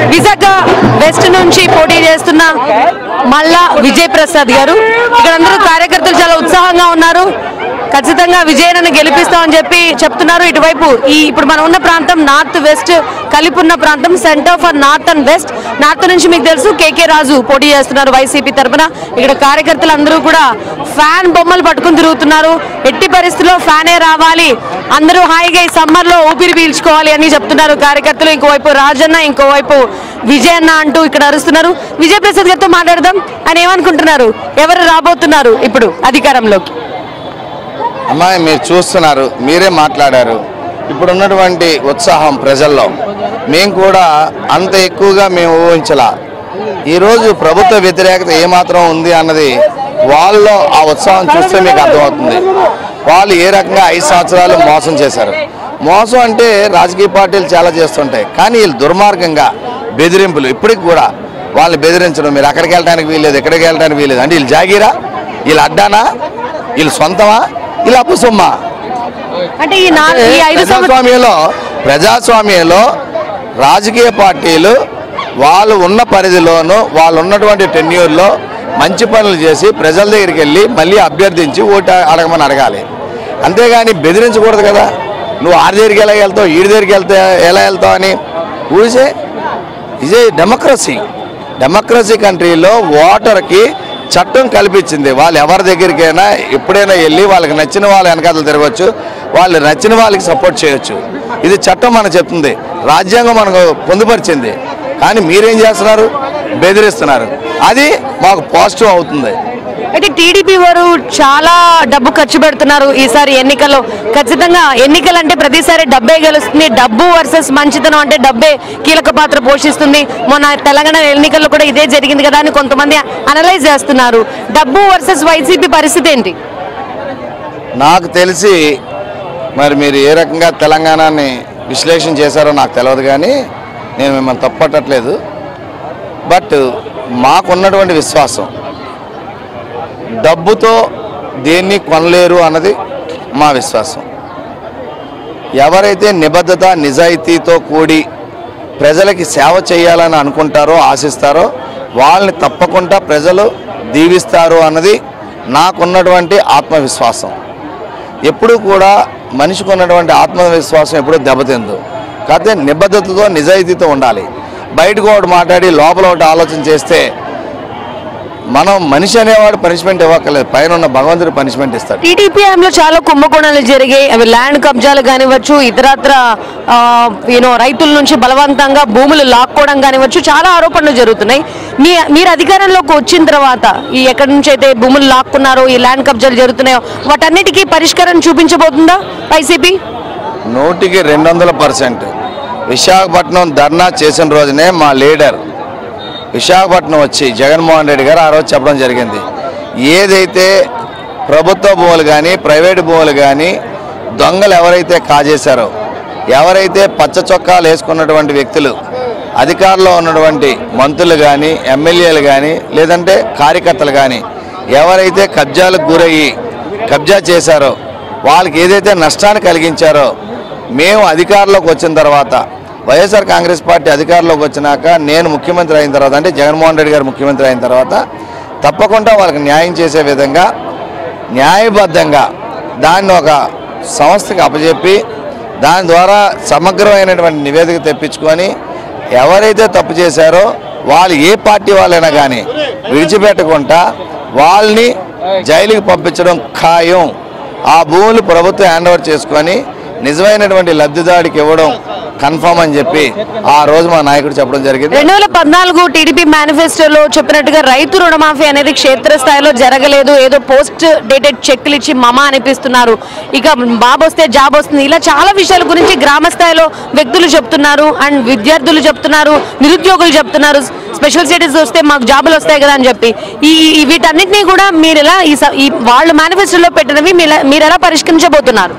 Visakha west నుంచి పోటీ చేస్తున్న మల్లా విజయ్ ప్రసాద్ గారు ఇక్కడ అందరూ కార్యకర్తలు చాలా ఉత్సాహంగా ఉన్నారు ఖచ్చితంగా విజయనని గెలిపిస్తామని చెప్పి చెప్తున్నారు ఇటువైపు ఈ ఇప్పుడు మనం ఉన్న ప్రాంతం నార్త్ వెస్ట్ కలిపి ఉన్న ప్రాంతం center for north and west north నుంచి మీకు తెలుసు కేకే రాజు పోటీ చేస్తున్నారు వైసీపీ తరపున ఇక్కడ కార్యకర్తలు అందరూ కూడా ఫ్యాన్ బొమ్మలు పట్టుకుని తిరుగుతున్నారు ఎట్టి పరిస్థితుల్లో ఫ్యానే రావాలి అందరూ హాయిగా ఈ సమ్మర్ లో ఊపిరి పీల్చుకోవాలి అని చెప్తున్నారు కార్యకర్తలు ఇంకోవైపు రాజన్న ఇంకోవైపు విజయన్న అంటూ ఇక్కడ అరుస్తున్నారు విజయ్ ప్రసాద్ గారితో మాట్లాడదాం ఆయన ఏమనుకుంటున్నారు ఎవరు రాబోతున్నారు ఇప్పుడు అధికారంలోకి అమ్మాయి మీరు చూస్తున్నారు మీరే మాట్లాడారు ఇప్పుడు ఉన్నటువంటి ఉత్సాహం ప్రజల్లో మేము కూడా అంత ఎక్కువగా మేము ఊహించలా ఈరోజు ప్రభుత్వ వ్యతిరేకత ఏమాత్రం ఉంది అన్నది వాళ్ళలో ఆ ఉత్సాహం చూస్తే మీకు అర్థమవుతుంది వాళ్ళు ఏ రకంగా ఐదు సంవత్సరాలు మోసం చేశారు మోసం అంటే రాజకీయ పార్టీలు చాలా చేస్తుంటాయి కానీ వీళ్ళు దుర్మార్గంగా బెదిరింపులు ఇప్పటికి కూడా వాళ్ళని బెదిరించడం మీరు అక్కడికి వెళ్ళడానికి వీల్లేదు ఎక్కడికి వెళ్ళడానికి వీల్లేదు అంటే వీళ్ళు జాగీరా వీళ్ళు అడ్డానా వీళ్ళు సొంతమా వీళ్ళు అప్పు సొమ్మా అంటే ఈ నాలుగు ఈ ఐదు సంవత్సరాలు ప్రజాస్వామ్యంలో ప్రజాస్వామ్యంలో రాజకీయ పార్టీలు వాళ్ళు ఉన్న పరిధిలోనూ వాళ్ళు ఉన్నటువంటి టెన్యూర్లో మంచి పనులు చేసి ప్రజల దగ్గరికి వెళ్ళి మళ్ళీ అభ్యర్థించి ఓటు అడగమని అడగాలి అంతేగాని బెదిరించకూడదు కదా నువ్వు ఆడి దగ్గరికి ఎలా వెళ్తావు ఈడి దగ్గరికి వెళ్తే ఎలా వెళ్తావు అని ఊసే ఇదే డెమోక్రసీ డెమోక్రసీ కంట్రీలో ఓటర్కి చట్టం కల్పించింది వాళ్ళు ఎవరి దగ్గరికైనా ఎప్పుడైనా వెళ్ళి వాళ్ళకి నచ్చిన వాళ్ళ వెనకాతలు తిరగవచ్చు వాళ్ళు నచ్చిన వాళ్ళకి సపోర్ట్ చేయొచ్చు ఇది చట్టం మనకు చెప్తుంది రాజ్యాంగం మనకు పొందుపరిచింది కానీ మీరేం చేస్తున్నారు బెదిరిస్తున్నారు అది మాకు పాజిటివ్ అవుతుంది అయితే టీడీపీ వారు చాలా డబ్బు ఖర్చు పెడుతున్నారు ఈసారి ఎన్నికల్లో ఖచ్చితంగా ఎన్నికలు అంటే ప్రతిసారి డబ్బే గెలుస్తుంది డబ్బు వర్సెస్ మంచితనం అంటే డబ్బే కీలక పాత్ర పోషిస్తుంది మొన్న తెలంగాణ ఎన్నికల్లో కూడా ఇదే జరిగింది కదా అని కొంతమంది అనలైజ్ చేస్తున్నారు డబ్బు వర్సెస్ వైసీపీ పరిస్థితి ఏంటి నాకు తెలిసి మరి మీరు ఏ రకంగా తెలంగాణని విశ్లేషణ చేశారో నాకు తెలియదు కానీ నేను మిమ్మల్ని తప్పట్టట్లేదు బట్ మాకున్నటువంటి విశ్వాసం డబ్బుతో దేన్ని కొనలేరు అన్నది మా విశ్వాసం ఎవరైతే నిబద్ధత నిజాయితీతో కూడి ప్రజలకి సేవ చేయాలని అనుకుంటారో ఆశిస్తారో వాళ్ళని తప్పకుండా ప్రజలు దీవిస్తారు అన్నది నాకున్నటువంటి ఆత్మవిశ్వాసం ఎప్పుడు కూడా మనిషికి ఉన్నటువంటి ఆత్మవిశ్వాసం ఎప్పుడూ దెబ్బతిందు కాకపోతే నిబద్ధతతో నిజాయితీతో ఉండాలి బయటకు ఒకటి మాట్లాడి లోపల ఒకటి ఆలోచన చేస్తే మనం మనిషి అనేవాడు పనిష్మెంట్ ఇవ్వక్కర్లేదు పైన ఉన్న భగవంతుడు పనిష్మెంట్ ఇస్తాడు టీడీపీ లో చాలా కుంభకోణాలు జరిగాయి అవి ల్యాండ్ కబ్జాలు కానివ్వచ్చు ఇతరత్ర యూనో రైతుల నుంచి బలవంతంగా భూములు లాక్కోవడం కానివ్వచ్చు చాలా ఆరోపణలు జరుగుతున్నాయి మీ మీరు అధికారంలోకి వచ్చిన తర్వాత ఈ ఎక్కడి నుంచి అయితే భూములు లాక్కున్నారో ఈ ల్యాండ్ కబ్జాలు జరుగుతున్నాయో వాటన్నిటికీ పరిష్కారం చూపించబోతుందా వైసీపీ నూటికి రెండు వందల పర్సెంట్ విశాఖపట్నం ధర్నా చేసిన రోజునే మా లీడర్ విశాఖపట్నం వచ్చి జగన్మోహన్ రెడ్డి గారు ఆ రోజు చెప్పడం జరిగింది ఏదైతే ప్రభుత్వ భూములు కానీ ప్రైవేటు భూములు కానీ దొంగలు ఎవరైతే కాజేశారో ఎవరైతే పచ్చ చొక్కాలు వేసుకున్నటువంటి వ్యక్తులు అధికారంలో ఉన్నటువంటి మంత్రులు కానీ ఎమ్మెల్యేలు కానీ లేదంటే కార్యకర్తలు కానీ ఎవరైతే కబ్జాలకు గురయ్యి కబ్జా చేశారో వాళ్ళకి ఏదైతే నష్టాన్ని కలిగించారో మేము అధికారంలోకి వచ్చిన తర్వాత వైఎస్ఆర్ కాంగ్రెస్ పార్టీ అధికారంలోకి వచ్చినాక నేను ముఖ్యమంత్రి అయిన తర్వాత అంటే జగన్మోహన్ రెడ్డి గారు ముఖ్యమంత్రి అయిన తర్వాత తప్పకుండా వాళ్ళకి న్యాయం చేసే విధంగా న్యాయబద్ధంగా దాన్ని ఒక సంస్థకి అప్పచెప్పి దాని ద్వారా సమగ్రమైనటువంటి నివేదిక తెప్పించుకొని ఎవరైతే తప్పు చేశారో వాళ్ళు ఏ పార్టీ వాళ్ళైనా కానీ విడిచిపెట్టకుండా వాళ్ళని జైలుకి పంపించడం ఖాయం ఆ భూములు ప్రభుత్వం హ్యాండ్ ఓవర్ చేసుకొని నిజమైనటువంటి లబ్ధిదారుడికి ఇవ్వడం కన్ఫర్మ్ అని చెప్పి ఆ రోజు మా నాయకుడు చెప్పడం జరిగింది రెండు వేల పద్నాలుగు టీడీపీ మేనిఫెస్టోలో చెప్పినట్టుగా రైతు రుణమాఫీ అనేది క్షేత్రస్థాయిలో జరగలేదు ఏదో పోస్ట్ డేటెడ్ చెక్లు ఇచ్చి మమ అనిపిస్తున్నారు ఇక బాబు వస్తే జాబ్ వస్తుంది ఇలా చాలా విషయాల గురించి గ్రామ స్థాయిలో వ్యక్తులు చెప్తున్నారు అండ్ విద్యార్థులు చెప్తున్నారు నిరుద్యోగులు చెప్తున్నారు స్పెషల్ స్టేటస్ వస్తే మాకు జాబులు వస్తాయి కదా అని చెప్పి ఈ ఈ వీటన్నిటినీ కూడా మీరు ఎలా ఈ స- ఈ వాళ్ళు మేనిఫెస్టోలో పెట్టినవి మీరు- మీరు ఎలా పరిష్కరించబోతున్నారు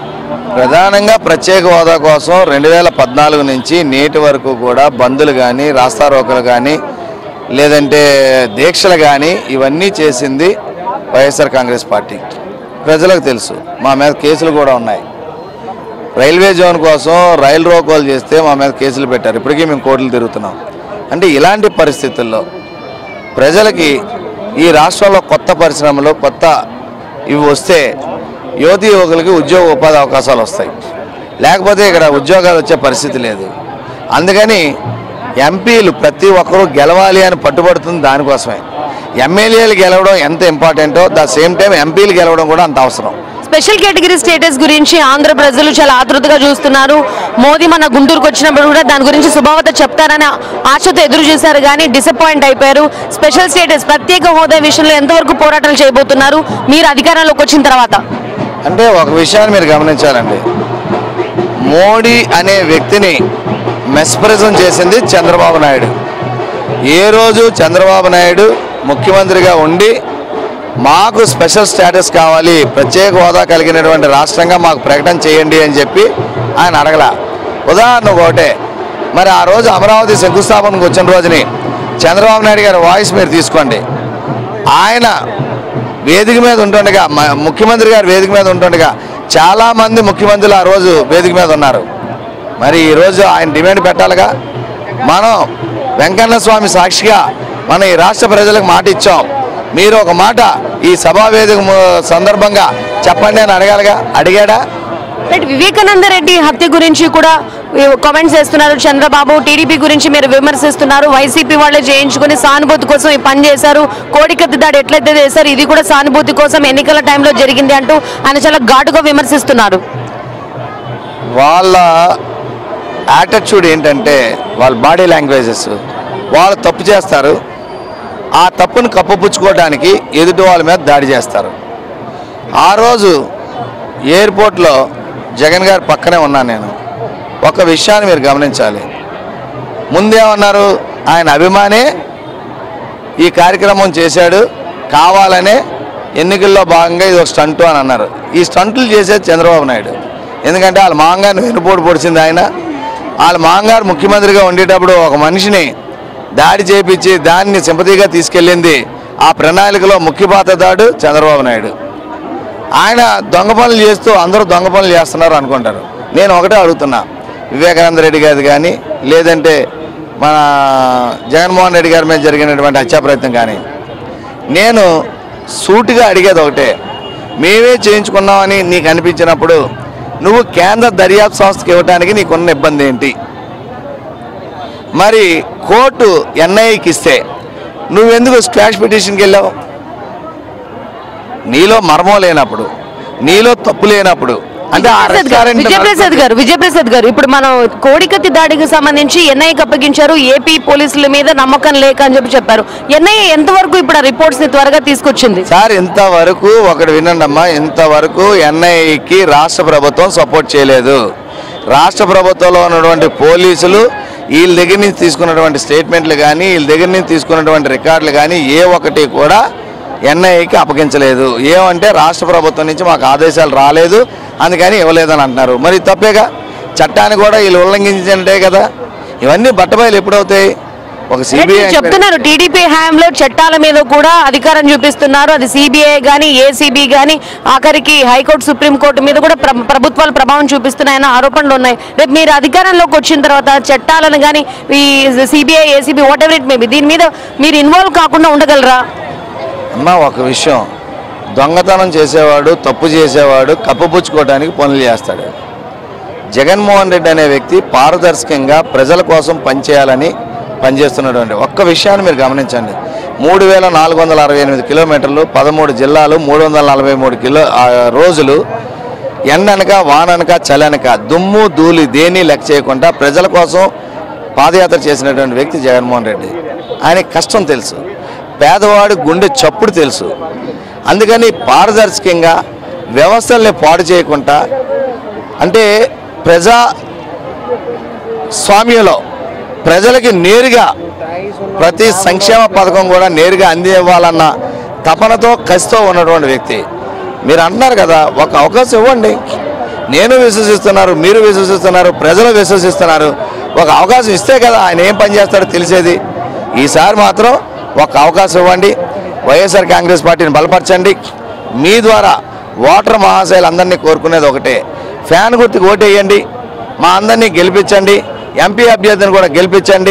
ప్రధానంగా ప్రత్యేక హోదా కోసం రెండు వేల పద్నాలుగు నుంచి నేటి వరకు కూడా బంధులు కానీ రాస్తారోకలు కానీ లేదంటే దీక్షలు కానీ ఇవన్నీ చేసింది వైఎస్ఆర్ కాంగ్రెస్ పార్టీ ప్రజలకు తెలుసు మా మీద కేసులు కూడా ఉన్నాయి రైల్వే జోన్ కోసం రైలు రోకోలు చేస్తే మా మీద కేసులు పెట్టారు ఇప్పటికీ మేము కోర్టులు తిరుగుతున్నాం అంటే ఇలాంటి పరిస్థితుల్లో ప్రజలకి ఈ రాష్ట్రంలో కొత్త పరిశ్రమలు కొత్త ఇవి వస్తే యువతి యువకులకి ఉద్యోగ ఉపాధి అవకాశాలు వస్తాయి లేకపోతే ఇక్కడ ఉద్యోగాలు వచ్చే పరిస్థితి లేదు అందుకని ఎంపీలు ప్రతి ఒక్కరూ గెలవాలి అని పట్టుబడుతుంది దానికోసమే ఎమ్మెల్యేలు గెలవడం ఎంత ఇంపార్టెంటో ద సేమ్ టైం ఎంపీలు గెలవడం కూడా అంత అవసరం స్పెషల్ కేటగిరీ స్టేటస్ గురించి ఆంధ్ర ప్రజలు చాలా ఆతృతగా చూస్తున్నారు మోదీ మన గుంటూరుకు వచ్చినప్పుడు కూడా దాని గురించి శుభావత చెప్తారని ఆశతో ఎదురు చూశారు కానీ డిసప్పాయింట్ అయిపోయారు స్పెషల్ స్టేటస్ ప్రత్యేక హోదా విషయంలో ఎంతవరకు పోరాటాలు చేయబోతున్నారు మీరు అధికారంలోకి వచ్చిన తర్వాత అంటే ఒక విషయాన్ని మీరు గమనించాలండి మోడీ అనే వ్యక్తిని మెస్పరిజం చేసింది చంద్రబాబు నాయుడు ఏ రోజు చంద్రబాబు నాయుడు ముఖ్యమంత్రిగా ఉండి మాకు స్పెషల్ స్టేటస్ కావాలి ప్రత్యేక హోదా కలిగినటువంటి రాష్ట్రంగా మాకు ప్రకటన చేయండి అని చెప్పి ఆయన అడగల ఉదాహరణ ఒకటే మరి ఆ రోజు అమరావతి శంకుస్థాపనకు వచ్చిన రోజుని చంద్రబాబు నాయుడు గారి వాయిస్ మీరు తీసుకోండి ఆయన వేదిక మీద ఉంటుండగా మ- ముఖ్యమంత్రి గారు వేదిక మీద ఉంటుండగా చాలా మంది ముఖ్యమంత్రులు ఆ రోజు వేదిక మీద ఉన్నారు మరి ఈరోజు ఆయన డిమాండ్ పెట్టాలిగా మనం వెంకన్న స్వామి సాక్షిగా మనం ఈ రాష్ట్ర ప్రజలకు మాట ఇచ్చాం మీరు ఒక మాట ఈ సభా వేదిక ము- సందర్భంగా చెప్పండి అని అడగాలిగా అడిగాడా రైట్ వివేకానంద రెడ్డి హత్య గురించి కూడా కామెంట్స్ చేస్తున్నారు చంద్రబాబు టీడీపీ గురించి మీరు విమర్శిస్తున్నారు వైసీపీ వాళ్ళే చేయించుకుని సానుభూతి కోసం ఈ పని చేశారు కోడికత్తి దాడి ఎట్లయితే చేశారు ఇది కూడా సానుభూతి కోసం ఎన్నికల టైంలో జరిగింది అంటూ ఆయన చాలా ఘాటుగా విమర్శిస్తున్నారు వాళ్ళ యాటిట్యూడ్ ఏంటంటే వాళ్ళ బాడీ లాంగ్వేజెస్ వాళ్ళు తప్పు చేస్తారు ఆ తప్పును కప్పుపుచ్చుకోవడానికి ఎదుటి వాళ్ళ మీద దాడి చేస్తారు ఆ రోజు ఎయిర్పోర్ట్లో జగన్ గారి పక్కనే ఉన్నాను నేను ఒక విషయాన్ని మీరు గమనించాలి ముందేమన్నారు ఆయన అభిమానే ఈ కార్యక్రమం చేశాడు కావాలనే ఎన్నికల్లో భాగంగా ఇది ఒక స్టంటు అని అన్నారు ఈ స్టంట్లు చేసేది చంద్రబాబు నాయుడు ఎందుకంటే వాళ్ళ మాంగారిని వెనుపోటు పొడిచింది ఆయన వాళ్ళ మాంగారు ముఖ్యమంత్రిగా ఉండేటప్పుడు ఒక మనిషిని దాడి చేపించి దాన్ని సింపతిగా తీసుకెళ్ళింది ఆ ప్రణాళికలో ముఖ్య పాత్రదాడు చంద్రబాబు నాయుడు ఆయన దొంగ పనులు చేస్తూ అందరూ దొంగ పనులు చేస్తున్నారు అనుకుంటారు నేను ఒకటే అడుగుతున్నా వివేకానంద రెడ్డి గారిది కానీ లేదంటే మన జగన్మోహన్ రెడ్డి గారి మీద జరిగినటువంటి హత్యా ప్రయత్నం కానీ నేను సూటిగా అడిగేది ఒకటే మేమే చేయించుకున్నామని నీకు అనిపించినప్పుడు నువ్వు కేంద్ర దర్యాప్తు సంస్థకి ఇవ్వడానికి నీకున్న ఇబ్బంది ఏంటి మరి కోర్టు ఎన్ఐకి ఇస్తే నువ్వెందుకు స్క్వాష్ పిటిషన్కి వెళ్ళావు నీలో మర్మం లేనప్పుడు నీలో తప్పు లేనప్పుడు అంటే ఆ విజయప్రసాద్ గారు, రెస్టారెంట్ విజయప్రసాద్ గారు విజయప్రసాద్ గారు ఇప్పుడు మనం కోడికత్తి దాడికి సంబంధించి ఎన్ఐకి అప్పగించారు ఏపీ పోలీసుల మీద నమ్మకం లేక అని చెప్పి చెప్పారు ఎన్ఐఏ ఎంతవరకు ఇప్పుడు ఆ రిపోర్ట్స్ ని త్వరగా తీసుకొచ్చింది సార్ ఇంతవరకు ఒకటి వినండి అమ్మా ఇంతవరకు ఎన్ఐకి రాష్ట్ర ప్రభుత్వం సపోర్ట్ చేయలేదు రాష్ట్ర ప్రభుత్వంలో ఉన్నటువంటి పోలీసులు వీళ్ళ దగ్గర నుంచి తీసుకున్నటువంటి స్టేట్మెంట్లు కానీ వీళ్ళ దగ్గర నుంచి తీసుకున్నటువంటి రికార్డులు కానీ ఏ ఒక్కటి కూడా ఎన్ఐకి అప్పగించలేదు ఏమంటే రాష్ట్ర ప్రభుత్వం నుంచి మాకు ఆదేశాలు రాలేదు అందుకని ఇవ్వలేదని అంటున్నారు మరి తప్పేగా చట్టాన్ని కూడా వీళ్ళు ఉల్లంఘించినట్టే కదా ఇవన్నీ బట్టబయలు ఎప్పుడవుతాయి ఒక సిబిఐ చెప్తున్నారు టీడీపీ హయాంలో చట్టాల మీద కూడా అధికారం చూపిస్తున్నారు అది సిబిఐ గానీ ఏసీబీ గానీ ఆఖరికి హైకోర్టు సుప్రీంకోర్టు మీద కూడా ప్ర- ప్రభుత్వాలు ప్రభావం చూపిస్తున్నాయన్న ఆరోపణలు ఉన్నాయి రేపు మీరు అధికారంలోకి వచ్చిన తర్వాత చట్టాలను కానీ ఈ CBI ACB whatever it maybe దీని మీద మీరు ఇన్వాల్వ్ కాకుండా ఉండగలరా అమ్మ ఒక విషయం దొంగతనం చేసేవాడు తప్పు చేసేవాడు కప్పుపుచ్చుకోవడానికి పనులు చేస్తాడు జగన్మోహన్ రెడ్డి అనే వ్యక్తి పారదర్శకంగా ప్రజల కోసం పనిచేయాలని పనిచేస్తున్నటువంటి ఒక్క విషయాన్ని మీరు గమనించండి మూడు వేల నాలుగు వందల అరవై ఎనిమిది కిలోమీటర్లు పదమూడు జిల్లాలు మూడు వందల నలభై మూడు కిలో ఆ, రోజులు ఎండనక వాననక చలనక దుమ్ము ధూళి దేన్ని లెక్క చేయకుండా ప్రజల కోసం పాదయాత్ర చేసినటువంటి వ్యక్తి జగన్మోహన్ రెడ్డి ఆయనకి కష్టం తెలుసు పేదవాడు గుండె చప్పుడు తెలుసు అందుకని పారదర్శకంగా వ్యవస్థల్ని పాడు చేయకుండా అంటే ప్రజా స్వామ్యంలో ప్రజలకి నేరుగా ప్రతి సంక్షేమ పథకం కూడా నేరుగా అందివ్వాలన్న తపనతో కసితో ఉన్నటువంటి వ్యక్తి మీరు అంటున్నారు కదా ఒక అవకాశం ఇవ్వండి నేను విశ్వసిస్తున్నారు మీరు విశ్వసిస్తున్నారు ప్రజలు విశ్వసిస్తున్నారు ఒక అవకాశం ఇస్తే కదా ఆయన ఏం పని చేస్తాడో తెలిసేది ఈసారి మాత్రం ఒక అవకాశం ఇవ్వండి వైఎస్ఆర్ కాంగ్రెస్ పార్టీని బలపరచండి మీ ద్వారా ఓటర్ మహాశయులందరినీ కోరుకునేది ఒకటే ఫ్యాన్ గుర్తుకు ఓటేయండి మా అందరినీ గెలిపించండి ఎంపీ అభ్యర్థిని కూడా గెలిపించండి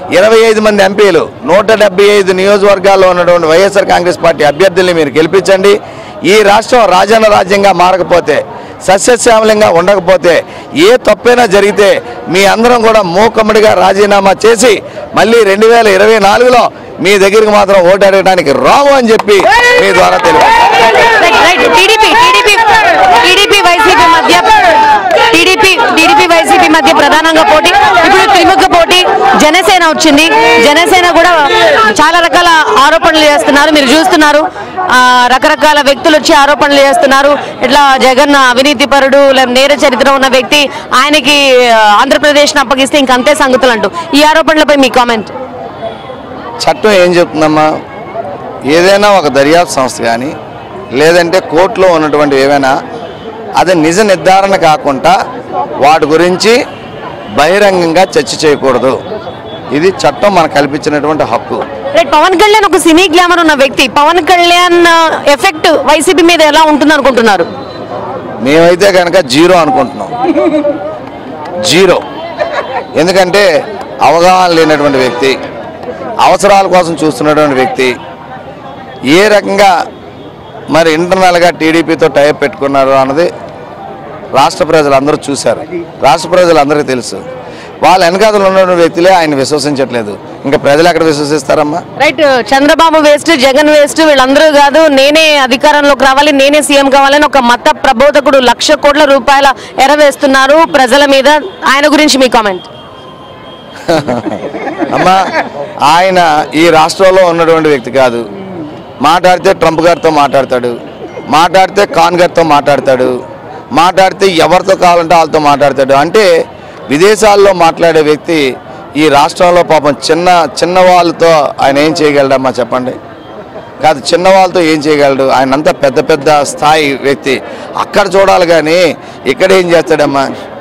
ఇరవై ఐదు మంది ఎంపీలు నూట డెబ్బై ఐదు నియోజకవర్గాల్లో ఉన్నటువంటి వైఎస్ఆర్ కాంగ్రెస్ పార్టీ అభ్యర్థుల్ని మీరు గెలిపించండి ఈ రాష్ట్రం రాజన్న రాజ్యంగా మారకపోతే సస్యశ్యామలంగా ఉండకపోతే ఏ తప్పైనా జరిగితే మీ అందరం కూడా మూకమ్మడిగా రాజీనామా చేసి మళ్ళీ రెండు వేల ఇరవై నాలుగులో మీ దగ్గరికి మాత్రం ఓటు అడగడానికి రాము అని చెప్పి మీ ద్వారా తెలియదు right right TDP TDP TDP YCP మధ్య టీడీపీ టీడీపీ వైసీపీ మధ్య ప్రధానంగా పోటీ ఇప్పుడు త్రిముఖ పోటీ జనసేన వచ్చింది జనసేన కూడా చాలా రకాల ఆరోపణలు చేస్తున్నారు మీరు చూస్తున్నారు ఆ, రకరకాల వ్యక్తులు వచ్చి ఆరోపణలు చేస్తున్నారు ఇట్లా జగన్ అవినీతి పరుడు లేదా నేర చరిత్ర ఉన్న వ్యక్తి ఆయనకి ఆ, ఆంధ్రప్రదేశ్ని అప్పగిస్తే ఇంకంతే సంగతులు అంటూ ఈ ఆరోపణలపై మీ కామెంట్ చట్టం ఏం చెప్తుందమ్మా ఏదైనా ఒక దర్యాప్తు సంస్థ కానీ లేదంటే కోర్టులో ఉన్నటువంటి ఏవైనా అది నిజ నిర్ధారణ కాకుండా వాటి గురించి బహిరంగంగా చర్చ చేయకూడదు ఇది చట్టం మనకు కల్పించినటువంటి హక్కు రైట్ పవన్ కళ్యాణ్ ఒక సినీ గ్లామర్ ఉన్న వ్యక్తి పవన్ కళ్యాణ్ ఎఫెక్ట్ వైసీపీ మీద ఎలా ఉంటుంది అనుకుంటున్నారు మేమైతే కనుక జీరో అనుకుంటున్నాం జీరో ఎందుకంటే అవగాహన లేనటువంటి వ్యక్తి అవసరాల కోసం చూస్తున్నటువంటి వ్యక్తి ఏ రకంగా మరి ఇంటర్నల్గా టీడీపీతో టైప్ పెట్టుకున్నారు అన్నది రాష్ట్ర ప్రజలందరూ చూశారు రాష్ట్ర ప్రజలందరికీ తెలుసు వాళ్ళ వెనకాతలు ఉన్నటువంటి వ్యక్తులే ఆయన విశ్వసించట్లేదు ఇంకా ప్రజలు ఎక్కడ విశ్వసిస్తారమ్మా right Chandrababu waste Jagan waste వీళ్ళందరూ కాదు నేనే అధికారంలోకి రావాలి నేనే సీఎం కావాలని ఒక మత ప్రబోధకుడు లక్ష కోట్ల రూపాయల ఎరవేస్తున్నారు ప్రజల మీద ఆయన గురించి మీ కామెంట్ అమ్మా ఆయన ఈ రాష్ట్రంలో ఉన్నటువంటి వ్యక్తి కాదు మాట్లాడితే ట్రంప్ గారితో మాట్లాడతాడు మాట్లాడితే కాన్ గారితో మాట్లాడతాడు మాట్లాడితే ఎవరితో కావాలంటే వాళ్ళతో మాట్లాడతాడు అంటే విదేశాల్లో మాట్లాడే వ్యక్తి ఈ రాష్ట్రంలో పాపం చిన్న చిన్న వాళ్ళతో ఆయన ఏం చేయగలడమ్మా చెప్పండి కాదు చిన్న వాళ్ళతో ఏం చేయగలడు ఆయన అంతా పెద్ద పెద్ద స్థాయి వ్యక్తి అక్కడ చూడాలి కానీ ఇక్కడ ఏం చేస్తాడమ్మా